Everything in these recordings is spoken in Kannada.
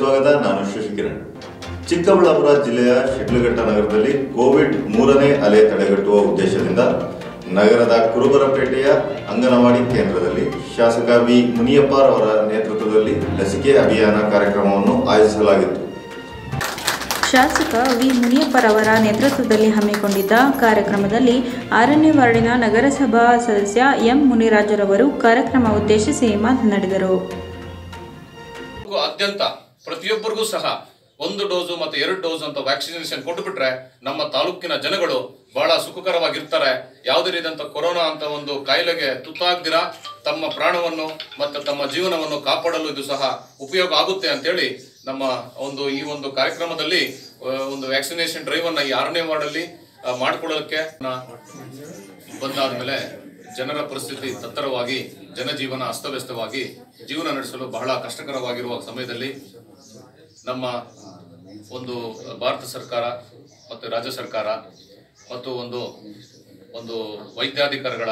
ಸ್ವಾಗತ ನಾನು ಶಶಿಕಿರಣ್ ಚಿಕ್ಕಬಳ್ಳಾಪುರ ಜಿಲ್ಲೆಯ ಶಿಡ್ಲಘಟ್ಟ ನಗರದಲ್ಲಿ ಕೋವಿಡ್ ಮೂರನೇ ಅಲೆ ತಡೆಗಟ್ಟುವ ಉದ್ದೇಶದಿಂದ ನಗರದ ಕುರುಬರಪೇಟೆಯ ಅಂಗನವಾಡಿ ಕೇಂದ್ರದಲ್ಲಿ ಶಾಸಕ ವಿ ಮುನಿಯಪ್ಪ ಅವರ ನೇತೃತ್ವದಲ್ಲಿ ಲಸಿಕೆ ಅಭಿಯಾನ ಕಾರ್ಯಕ್ರಮವನ್ನು ಆಯೋಜಿಸಲಾಗಿತ್ತು ಶಾಸಕ ವಿ ಮುನಿಯಪ್ಪರವರ ನೇತೃತ್ವದಲ್ಲಿ ಹಮ್ಮಿಕೊಂಡಿದ್ದ ಕಾರ್ಯಕ್ರಮದಲ್ಲಿ ಆರನೇ ವಾರ್ಡಿನ ನಗರಸಭಾ ಸದಸ್ಯ ಎಂ ಮುನಿರಾಜರವರು ಕಾರ್ಯಕ್ರಮ ಉದ್ದೇಶಿಸಿ ಮಾತನಾಡಿದರು ಹಾಗೂ ಆದ್ಯಂತ ಪ್ರತಿಯೊಬ್ಬರಿಗೂ ಸಹ ಒಂದು ಡೋಸು ಮತ್ತು ಎರಡು ಡೋಸ್ ಅಂತ ವ್ಯಾಕ್ಸಿನೇಷನ್ ಕೊಟ್ಟುಬಿಟ್ರೆ ನಮ್ಮ ತಾಲೂಕಿನ ಜನಗಳು ಬಹಳ ಸುಖಕರವಾಗಿರ್ತಾರೆ ಯಾವುದೇ ರೀತಿಯಂತ ಕೊರೋನಾ ಅಂತ ಒಂದು ಕಾಯಿಲೆಗೆ ತುತ್ತಾಗ್ದಿರ ತಮ್ಮ ಪ್ರಾಣವನ್ನು ಮತ್ತು ತಮ್ಮ ಜೀವನವನ್ನು ಕಾಪಾಡಲು ಇದು ಸಹ ಉಪಯೋಗ ಆಗುತ್ತೆ ಅಂತೇಳಿ ನಮ್ಮ ಒಂದು ಈ ಒಂದು ಕಾರ್ಯಕ್ರಮದಲ್ಲಿ ಆ, ಒಂದು ವ್ಯಾಕ್ಸಿನೇಷನ್ ಡ್ರೈವ್ ಅನ್ನ ಈ ಆರನೇ ವಾರ್ಡಲ್ಲಿ ಆ, ಮಾಡ್ಕೊಳ್ಳೋದಕ್ಕೆ ನಾ- ಬಂದಾದ್ಮೇಲೆ ಜನರ ಪರಿಸ್ಥಿತಿ ತತ್ತರವಾಗಿ ಜನಜೀವನ ಅಸ್ತವ್ಯಸ್ತವಾಗಿ ಜೀವನ ನಡೆಸಲು ಬಹಳ ಕಷ್ಟಕರವಾಗಿರುವ ಸಮಯದಲ್ಲಿ ನಮ್ಮ ಒಂದು ಭಾರತ ಸರ್ಕಾರ ಮತ್ತು ರಾಜ್ಯ ಸರ್ಕಾರ ಮತ್ತು ಒಂದು ಒಂದು ವೈದ್ಯಾಧಿಕಾರಿಗಳ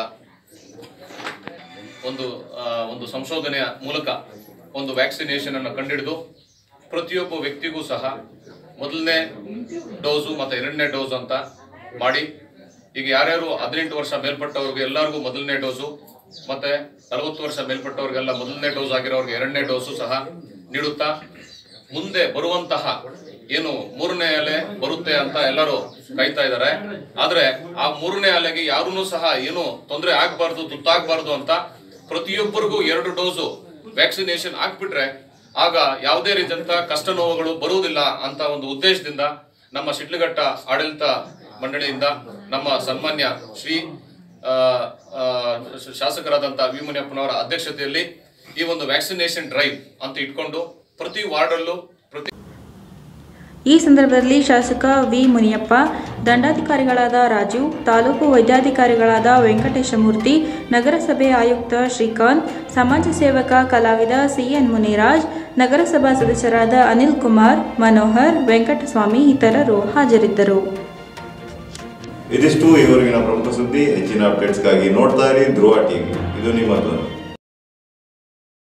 ಒಂದು ಆ, ಒಂದು ಸಂಶೋಧನೆಯ ಮೂಲಕ ಒಂದು ವ್ಯಾಕ್ಸಿನೇಷನ್ ಅನ್ನು ಕಂಡುಹಿಡಿದು ಪ್ರತಿಯೊಬ್ಬ ವ್ಯಕ್ತಿಗೂ ಸಹ ಮೊದಲನೇ ಡೋಸು ಮತ್ತು ಎರಡನೇ ಡೋಸ್ ಅಂತ ಮಾಡಿ ಈಗ ಯಾರ್ಯಾರು ಹದಿನೆಂಟು ವರ್ಷ ಮೇಲ್ಪಟ್ಟವ್ರಿಗೆ ಎಲ್ಲರಿಗೂ ಮೊದಲನೇ ಡೋಸು ಮತ್ತೆ ನಲವತ್ತು ವರ್ಷ ಮೇಲ್ಪಟ್ಟವ್ರಿಗೆಲ್ಲ ಮೊದಲನೇ ಡೋಸ್ ಆಗಿರೋರ್ಗೆ ಎರಡನೇ ಡೋಸು ಸಹ ನೀಡುತ್ತಾ ಮುಂದೆ ಬರುವಂತಹ ಏನು ಮೂರನೇ ಅಲೆ ಬರುತ್ತೆ ಅಂತ ಎಲ್ಲರೂ ಕಾಯ್ತಾ ಇದ್ದಾರೆ ಆದ್ರೆ ಆ ಮೂರನೇ ಅಲೆಗೆ ಯಾರೂ ಸಹ ಏನು ತೊಂದರೆ ಆಗ್ಬಾರ್ದು ತುತ್ತಾಗಬಾರ್ದು ಅಂತ ಪ್ರತಿಯೊಬ್ಬರಿಗೂ ಎರಡು ಡೋಸು ವ್ಯಾಕ್ಸಿನೇಷನ್ ಹಾಕ್ಬಿಟ್ರೆ ಆಗ ಯಾವುದೇ ರೀತಿಯಂತ ಕಷ್ಟ ನೋವುಗಳು ಬರುವುದಿಲ್ಲ ಅಂತ ಒಂದು ಉದ್ದೇಶದಿಂದ ನಮ್ಮ ಶಿಡ್ಲಘಟ್ಟ ಆಡಳಿತ ಮಂಡಳಿಯಿಂದ ನಮ್ಮ ಸನ್ಮಾನ್ಯ ಶ್ರೀ ಆ, ಆ, ಶಾಸಕರಾದಂಥ ವಿ ಮುನಿಯಪ್ಪನವರ ಅಧ್ಯಕ್ಷತೆಯಲ್ಲಿ ಈ ಒಂದು ವ್ಯಾಕ್ಸಿನೇಷನ್ ಡ್ರೈವ್ ಅಂತ ಇಟ್ಕೊಂಡು ಪ್ರತಿ ವಾರ್ಡಲ್ಲೂ ಪ್ರತಿ ಈ ಸಂದರ್ಭದಲ್ಲಿ ಶಾಸಕ ವಿ ಮುನಿಯಪ್ಪ ದಂಡಾಧಿಕಾರಿಗಳಾದ ರಾಜು ತಾಲೂಕು ವೈದ್ಯಾಧಿಕಾರಿಗಳಾದ ವೆಂಕಟೇಶಮೂರ್ತಿ ನಗರಸಭೆ ಆಯುಕ್ತ ಶ್ರೀಕಾಂತ್ ಸಮಾಜ ಸೇವಕ ಕಲಾವಿದ ಸಿಎನ್ ಮುನಿರಾಜ್ ನಗರಸಭಾ ಸದಸ್ಯರಾದ ಅನಿಲ್ ಕುಮಾರ್ ಮನೋಹರ್ ವೆಂಕಟಸ್ವಾಮಿ ಇತರರು ಹಾಜರಿದ್ದರು ಇದಿಷ್ಟು ಇವರೆಗಿನ ಪ್ರಮುಖ ಸುದ್ದಿ ಹೆಚ್ಚಿನ ಅಪ್ಡೇಟ್ಸ್ಗಾಗಿ ನೋಡ್ತಾ ಇರಿ ಧ್ರುವ ಟಿವಿ ಇದು ನಿಮ್ಮ ಧ್ವನಿ